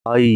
hi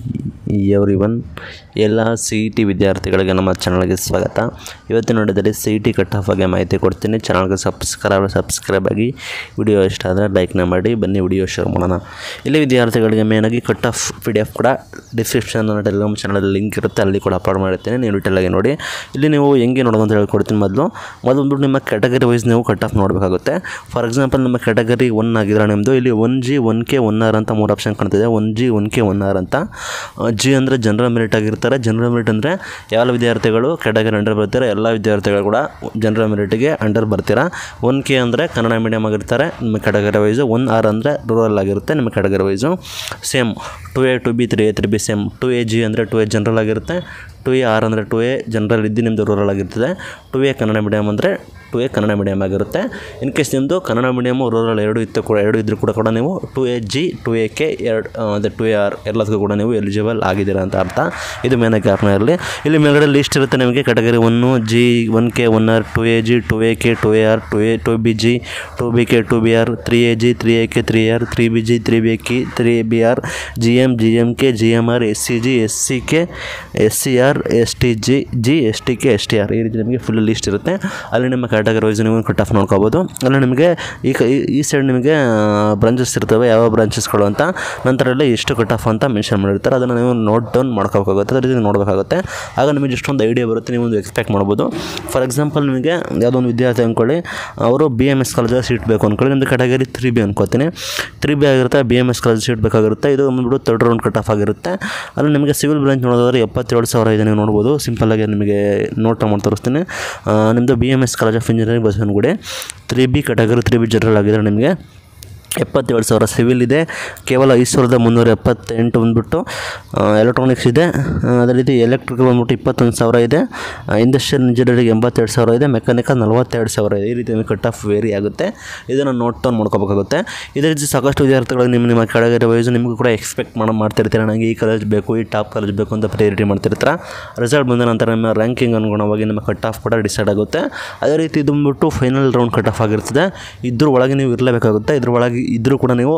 everyone ಎಲ್ಲ C E T ವಿದ್ಯಾರ್ಥಿಗಳಿಗೆ ನಮ್ಮ ಚಾನಲ್ಗೆ ಸ್ವಾಗತ ಇವತ್ತಿನ ನೋಡಿದಲ್ಲಿ C E T cut off ಬಗ್ಗೆ ಮಾಹಿತಿ ಕೊಡ್ತೀನಿ ಚಾನಲ್ಗೆ ಸಬ್ಸ್ಕ್ರೈಬ್ ಸಬ್ಸ್ಕ್ರೈಬ್ ಆಗಿ ವಿಡಿಯೋ ಇಷ್ಟ ಆದರೆ ಲೈಕ್ನ ಮಾಡಿ ಬನ್ನಿ ವಿಡಿಯೋ ಶೇರ್ ಮಾಡೋಣ ಇಲ್ಲಿ ವಿದ್ಯಾರ್ಥಿಗಳಿಗೆ ಮೇನಾಗಿ cut off P D F ಕೂಡ ಡಿಸ್ಕ್ರಿಪ್ಷನ್ ಟೆಲಿಗ್ರಾಮ್ ಚಾನಲಲ್ಲಿ ಲಿಂಕ್ ಇರುತ್ತೆ ಅಲ್ಲಿ ಕೂಡ ಅಪ್ಲೋಡ್ ಮಾಡಿರ್ತೀನಿ ನೀವು ಡೀಟೇಲಾಗಿ ನೋಡಿ ಇಲ್ಲಿ ನೀವು ಹೆಂಗೆ ನೋಡೋದು ಅಂತ ಹೇಳ್ಕೊಡ್ತೀನಿ ಮೊದಲು ಮೊದಲು ಬಂದ್ಬಿಟ್ಟು ನಿಮ್ಮ ಕ್ಯಾಟಗರಿ ವೈಸ್ ನೀವು ಕಟ್ ಆಫ್ ನೋಡಬೇಕಾಗುತ್ತೆ ಫಾರ್ ಎಕ್ಸಾಂಪಲ್ ನಿಮ್ಮ ಕ್ಯಾಟಗರಿ ಒನ್ ಆಗಿದ್ರೆ ನಿಮ್ಮದು ಇಲ್ಲಿ one G one K one R ಅಂತ ಮೂರು ಆಪ್ಷನ್ ಕಾಣ್ತಿದೆ one G one K one R ಅಂತ ಜಿ ಅಂದರೆ ಜನರಲ್ ಮೆರಿಟ್ ಆಗಿರ್ತಾರೆ ಜನರಲ್ ಮೆರಿಟ್ ಅಂದರೆ ಯಾವ ವಿದ್ಯಾರ್ಥಿಗಳು ಕ್ಯಾಟಗರಿ ಅಂಡರ್ ಬರ್ತಾರೆ ಎಲ್ಲ ವಿದ್ಯಾರ್ಥಿಗಳು ಕೂಡ ಜನರಲ್ ಮೆರಿಟ್ಗೆ ಅಂಡರ್ ಬರ್ತೀರಾ ಒನ್ ಕೆ ಅಂದರೆ ಕನ್ನಡ ಮೀಡಿಯಮ್ ಆಗಿರ್ತಾರೆ ನಿಮ್ಮ ಕ್ಯಾಟಗರಿ ವೈಸು ಒನ್ ಆರ್ ಅಂದರೆ ರೂರಲ್ ಆಗಿರುತ್ತೆ ನಿಮ್ಮ category wise same two A two B three A three B same two A G ಅಂದರೆ ಟು ಎ ಜನರಲ್ ಆಗಿರುತ್ತೆ ಟು ಎ ಆರ್ ಅಂದರೆ ಟು ಎ ಜನರಲ್ ಇದ್ದು ನಿಮ್ಮದು ರೂರಲ್ ಆಗಿರ್ತದೆ ಟು ಎ ಕನ್ನಡ ಮೀಡಿಯಮ್ ಅಂದರೆ ಟು ಎ ಕನ್ನಡ ಮೀಡಿಯಮ್ ಆಗಿರುತ್ತೆ in case ನಿಮ್ಮದು Kannada medium rural ಎರಡು ಇತ್ತು ಕೂಡ ಎರಡು ಇದ್ದರೂ ಕೂಡ ಕೂಡ ನೀವು two A G two A K ಎರಡು ಅದೇ ಟು ಎ ಆರ್ ಎಲ್ಲದಕ್ಕೂ ಕೂಡ ನೀವು ಎಲಿಜಿಬಲ್ ಆಗಿದ್ದೀರಾ ಅಂತ ಅರ್ಥ ಇದು ಮೇನಾಗಿ ಜ್ಞಾಪನ ಇರಲಿ ಇಲ್ಲಿ ಮೇಲ್ಗಡೆ ಲಿಸ್ಟ್ ಇರುತ್ತೆ ನಿಮಗೆ category one G one K one R two A G two A K two A R two A two B G two B K two B R three A G three A K three R three B G three B K three B R G M G M K G M R S C G S C K S C R S T G G S T K S T R ಈ ರೀತಿ ನಿಮಗೆ full list ಇರುತ್ತೆ ಅಲ್ಲಿ ನಿಮ್ಮ category wise ನೀವು cut off ನೋಡ್ಕೋಬೋದು ಅಲ್ಲಿ ನಿಮಗೆ ಈ ಕ ಈ- ಈ ಸೈಡ್ ನಿಮಗೆ ಬ್ರಾಂಚಸ್ ಇರ್ತವೆ ಯಾವ ಬ್ರಾಂಚಸ್ಗಳು ಅಂತ ನಂತರ ಎಲ್ಲ ಎಷ್ಟು ಕಟ್ ಆಫ್ ಅಂತ ಮೆನ್ಷನ್ ಮಾಡಿರ್ತಾರೆ ಅದನ್ನು ನೀವು ನೋಟ್ ಡೌನ್ ಮಾಡ್ಕೋಬೇಕಾಗುತ್ತೆ ಅದೇ ರೀತಿ ನೋಡಬೇಕಾಗುತ್ತೆ ಆಗ ನಿಮಗೆ ಇಷ್ಟೊಂದು ಐಡಿಯಾ ಬರುತ್ತೆ ನೀವು ಒಂದು ಎಕ್ಸ್ಪೆಕ್ಟ್ ಮಾಡ್ಬೋದು ಫಾರ್ ಎಕ್ಸಾಂಪಲ್ ನಿಮಗೆ ಯಾವುದೋ ಒಂದು ವಿದ್ಯಾರ್ಥಿ ಅಂದ್ಕೊಳ್ಳಿ ಅವರು ಬಿ ಎಮ್ ಎಸ್ ಕಾಲೇಜಲ್ಲಿ ಸೀಟ್ ಬೇಕು ಅಂದ್ಕೊಳ್ಳಿ ನಿಮ್ಮದು ಕ್ಯಾಟಗರಿ ತ್ರೀ ಬಿ ಅನ್ಕೋತೀನಿ ತ್ರೀ ಬಿ ಆಗಿರುತ್ತೆ B M S college seat ಬೇಕಾಗಿರುತ್ತೆ ಇದು ಬಂದ್ಬಿಟ್ಟು ತರ್ಡ್ ರೌಂಡ್ ಕಟ್ ಆಫ್ ಆಗಿರುತ್ತೆ ಅಲ್ಲಿ ನಿಮಗೆ ಸಿವಿಲ್ ಬ್ರಾಂಚ್ ನೋಡೋದಾದ್ರೆ ಎಪ್ಪತ್ತೇಳು ಸಾವಿರ ಇದೆ ನೀವು ನೋಡ್ಬೋದು ಸಿಂಪಲ್ಲಾಗಿ ನಿಮಗೆ ನೋಟ್ ಮಾಡಿ ತೋರಿಸ್ತೀನಿ ಆ, ನಿಮ್ಮದು B M S college of engineering Basavanagudi three B category three B general ಆಗಿದ್ರೆ ನಿಮಗೆ ಎಪ್ಪತ್ತೇಳು ಸಾವಿರ ಸಿವಿಲ್ ಇದೆ ಕೇವಲ ಐದು ಸಾವಿರದ ಮುನ್ನೂರ ಎಪ್ಪತ್ತೆಂಟು ಬಂದ್ಬಿಟ್ಟು ಎಲೆಕ್ಟ್ರಾನಿಕ್ಸ್ ಇದೆ ಆ, ಅದೇ ರೀತಿ ಎಲೆಕ್ಟ್ರಿಕಲ್ ಬಂದ್ಬಿಟ್ಟು ಇಪ್ಪತ್ತೊಂದು ಸಾವಿರ ಇದೆ ಇಂಡಸ್ಟ್ರಿಯಲ್ ಇಂಜಿನಿಯರಿಂಗ್ ಎಂಬತ್ತೆರಡು ಸಾವಿರ ಇದೆ ಮೆಕ್ಯಾನಿಕಲ್ ನಲವತ್ತೆರಡು ಸಾವಿರ ಇದೆ ಈ ರೀತಿ ನಿಮಗೆ ಕಟ್ ಆಫ್ ವೇರಿ ಆಗುತ್ತೆ ಇದನ್ನು ನೋಟ್ ಡೌನ್ ಮಾಡ್ಕೋಬೇಕಾಗುತ್ತೆ ಇದೇ ರೀತಿ ಸಾಕಷ್ಟು ವಿದ್ಯಾರ್ಥಿಗಳು ನಿಮ್ಮ ನಿಮ್ಮ ಕೆಳಗಡೆ ವೈಸ್ ನಿಮಗೂ ಕೂಡ ಎಕ್ಸ್ಪೆಕ್ಟ್ ಮಾಡೋ ಮಾಡ್ತಿರ್ತೀರ ನನಗೆ ಈ ಕಾಲೇಜ್ ಬೇಕು ಈ ಟಾಪ್ ಕಾಲೇಜ್ ಬೇಕು ಅಂತ ಪ್ರಯಾರಿಟಿ ಮಾಡ್ತಿರ್ತೀರ ರಿಸಲ್ಟ್ ಬಂದ ನಂತರ ನಿಮ್ಮ ರ್ಯಾಂಕಿಂಗ್ ಅನುಗುಣವಾಗಿ ನಿಮ್ಮ ಕಟ್ ಆಫ್ ಕೂಡ ಡಿಸೈಡ್ ಆಗುತ್ತೆ ಅದೇ ರೀತಿ ಇದು ಬಂದ್ಬಿಟ್ಟು ಫೈನಲ್ ರೌಂಡ್ ಕಟ್ ಆಫ್ ಆಗಿರ್ತದೆ ಇದ್ರ ಒಳಗೆ ನೀವು ಇರಲೇಬೇಕಾಗುತ್ತೆ ಇದ್ರ ಒಳಗೆ ಇದ್ದರೂ ಕೂಡ ನೀವು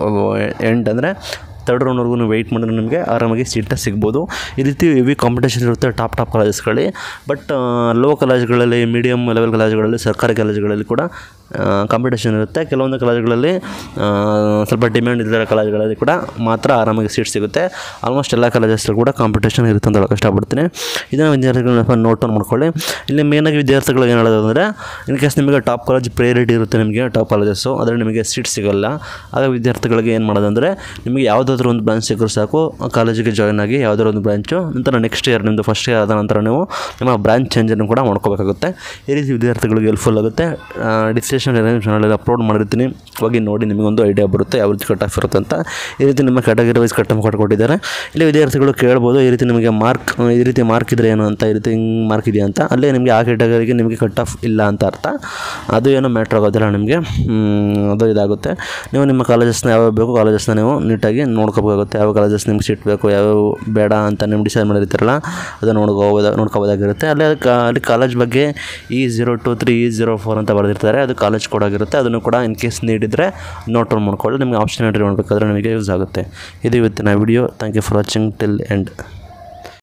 ಎಂಡ್ ಅಂದರೆ ತರ್ಡ್ ರೌಂಡ್ವರೆಗೂ ನೀವು ವೆಯ್ಟ್ ಮಾಡಿದ್ರೆ ನಿಮಗೆ ಆರಾಮಾಗಿ ಸೀಟ ಸಿಗ್ಬೋದು ಈ ರೀತಿ ಹೆವಿ ಕಾಂಪಿಟೇಷನ್ ಇರುತ್ತೆ ಟಾಪ್ ಟಾಪ್ ಕಾಲೇಜಸ್ಗಳಲ್ಲಿ ಬಟ್ ಲೋ ಕಾಲೇಜ್ಗಳಲ್ಲಿ ಮೀಡಿಯಮ್ ಲೆವೆಲ್ ಕಾಲೇಜ್ಗಳಲ್ಲಿ ಸರ್ಕಾರಿ ಕಾಲೇಜುಗಳಲ್ಲಿ ಕೂಡ ಕಾಂಪಿಟೇಷನ್ ಇರುತ್ತೆ ಕೆಲವೊಂದು ಕಾಲೇಜುಗಳಲ್ಲಿ ಆ, ಸ್ವಲ್ಪ ಡಿಮ್ಯಾಂಡ್ ಇದ್ದಿರೋ ಕಾಲೇಜುಗಳಲ್ಲಿ ಕೂಡ ಮಾತ್ರ ಆರಾಮಾಗಿ ಸೀಟ್ ಸಿಗುತ್ತೆ ಆಲ್ಮೋಸ್ಟ್ ಎಲ್ಲ ಕಾಲೇಜಸ್ಸಲ್ಲಿ ಕೂಡ ಕಾಂಪಿಟೇಷನ್ ಇರುತ್ತೆ ಅಂತ ಹೇಳೋಕೆ ಇಷ್ಟಪಡ್ತೀನಿ ಇದನ್ನು ವಿದ್ಯಾರ್ಥಿಗಳನ್ನ ನೋಟ್ ಡೌನ್ ಮಾಡ್ಕೊಳ್ಳಿ ಇಲ್ಲಿ ಮೇನಾಗಿ ವಿದ್ಯಾರ್ಥಿಗಳು ಏನು ಹೇಳೋದು ಅಂದರೆ ಇನ್ ಕೇಸ್ ನಿಮಗೆ ಟಾಪ್ ಕಾಲೇಜ್ ಪ್ರಯಾರಿಟಿ ಇರುತ್ತೆ ನಿಮಗೆ ಟಾಪ್ ಕಾಲೇಜಸ್ಸು ಆದರೆ ನಿಮಗೆ ಸೀಟ್ ಸಿಗೋಲ್ಲ ಆಗ ವಿದ್ಯಾರ್ಥಿಗಳಿಗೆ ಏನು ಮಾಡೋದಂದರೆ ನಿಮಗೆ ಯಾವುದಾದ್ರೂ ಒಂದು ಬ್ರಾಂಚ್ ಸಿಕ್ಕರು ಸಾಕು ಆ ಕಾಲೇಜಿಗೆ ಜಾಯ್ನ್ ಆಗಿ ಯಾವುದಾದ್ರು ಒಂದು ಬ್ರಾಂಚು ನಂತರ ನೆಕ್ಸ್ಟ್ ಇಯರ್ ನಿಮ್ಮದು ಫಸ್ಟ್ ಇಯರ್ ಆದ ನಂತರ ನೀವು ನಿಮ್ಮ ಬ್ರಾಂಚ್ ಚೇಂಜನ್ನು ಕೂಡ ಮಾಡ್ಕೋಬೇಕಾಗುತ್ತೆ ಈ ರೀತಿ ವಿದ್ಯಾರ್ಥಿಗಳಿಗೆ ಹೆಲ್ಪ್ಫುಲ್ ಆಗುತ್ತೆ ಡಿಸ್ಕಷನ್ ಚಾನಲಲ್ಲಿ ಅಪ್ಲೋಡ್ ಮಾಡಿರ್ತೀನಿ ಹೋಗಿ ನೋಡಿ ನಿಮಗೊಂದು ಐಡಿಯಾ ಬರುತ್ತೆ ಯಾವ ರೀತಿ ಕಟ್ ಆಫ್ ಇರುತ್ತೆ ಅಂತ ಈ ರೀತಿ ನಿಮ್ಮ ಕ್ಯಾಟಗರಿ ವೈಸ್ ಕಟ್ ಆಫ್ ಕೊಟ್ಟಿದ್ದಾರೆ ಇಲ್ಲಿ ವಿದ್ಯಾರ್ಥಿಗಳು ಕೇಳ್ಬೋದು ಈ ರೀತಿ ನಿಮಗೆ ಮಾರ್ಕ್ ಈ ರೀತಿ ಮಾರ್ಕ್ ಇದ್ರೆ ಏನು ಅಂತ ಈ ರೀತಿ ಹಿಂಗೆ ಮಾರ್ಕ್ ಇದೆಯಾ ಅಂತ ಅಲ್ಲೇ ನಿಮಗೆ ಆ ಕ್ಯಾಟಗರಿಗೆ ನಿಮಗೆ ಕಟ್ ಆಫ್ ಇಲ್ಲ ಅಂತ ಅರ್ಥ ಅದು ಏನೋ ಮ್ಯಾಟ್ರ್ ಆಗೋದಿಲ್ಲ ನಿಮಗೆ ಹ್ಮ್, ಅದು ಇದಾಗುತ್ತೆ ನೀವು ನಿಮ್ಮ ಕಾಲೇಜಸ್ನ ಯಾವ್ಯಾವ ಬೇಕು ಕಾಲೇಜಸ್ನ ನೀವು ನೀಟಾಗಿ ನೋಡ್ಕೋಬೇಕಾಗುತ್ತೆ ಯಾವ ಕಾಲೇಜಸ್ ನಿಮ್ಗೆ ಸೀಟ್ ಬೇಕು ಯಾವ್ಯಾವ ಬೇಡ ಅಂತ ನೀವು ಡಿಸೈಡ್ ಮಾಡಿರ್ತೀರಲ್ಲ ಅದನ್ನು ನೋಡ್ಕೋಬೋದ ನೋಡ್ಕೋಬೋದಾಗಿರುತ್ತೆ ಅಲ್ಲಿ ಅದು ಕಾ ಅಲ್ಲಿ ಕಾಲೇಜ್ ಬಗ್ಗೆ E zero two three E zero four ಅಂತ ಬರೆದಿರ್ತಾರೆ ಅದು ಕಾಲೇಜ್ ಕೋಡ್ ಆಗಿರುತ್ತೆ ಅದನ್ನು ಕೂಡ ಇನ್ ಕೇಸ್ ನೀಡಿದರೆ ನೋಟ್ ಡೌನ್ ಮಾಡ್ಕೊಳ್ಳಿ ನಿಮಗೆ ಆಪ್ಷನ್ ಎಂಟ್ರಿ ಮಾಡಬೇಕಾದ್ರೆ ನಿಮಗೆ ಯೂಸ್ ಆಗುತ್ತೆ ಇದು ಇವತ್ತಿನ video thank you for watching till end